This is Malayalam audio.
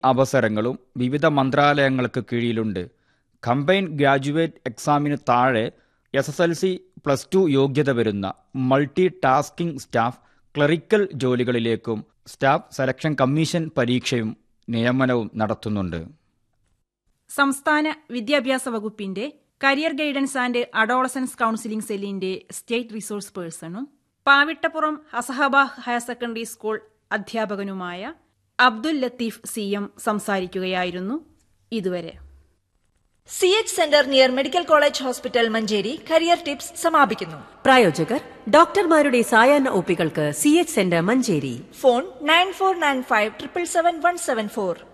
അവസരങ്ങളും വിവിധ മന്ത്രാലയങ്ങൾക്ക് കീഴിലുണ്ട് കമ്പൈൻ ഗ്രാജുവേറ്റ് എക്സാമിന് താഴെ S S L C plus two യോഗ്യത വരുന്ന മൾട്ടി ടാസ്കിംഗ് സ്റ്റാഫ് ക്ലറിക്കൽ ജോലികളിലേക്കും സ്റ്റാഫ് സെലക്ഷൻ കമ്മീഷൻ പരീക്ഷയും നിയമനവും നടത്തുന്നുണ്ട് സംസ്ഥാന വിദ്യാഭ്യാസ വകുപ്പിന്റെ career guidance and adolescence counselling സെല്ലിന്റെ സ്റ്റേറ്റ് റിസോഴ്സ് പേഴ്സണും പാവിട്ടപ്പുറം അസഹബ ഹയർ സെക്കൻഡറി സ്കൂൾ അധ്യാപകനുമായ അബ്ദുൽ ലത്തീഫ് സി എം സംസാരിക്കുകയായിരുന്നു ഇതുവരെ C H centre near medical college hospital Manjeri career tips സമാപിക്കുന്നു പ്രായോജകർ ഡോക്ടർമാരുടെ സായാഹ്ന ഒപ്പികൾക്ക് C H centre Manjeri phone nine four nine five triple seven one seven four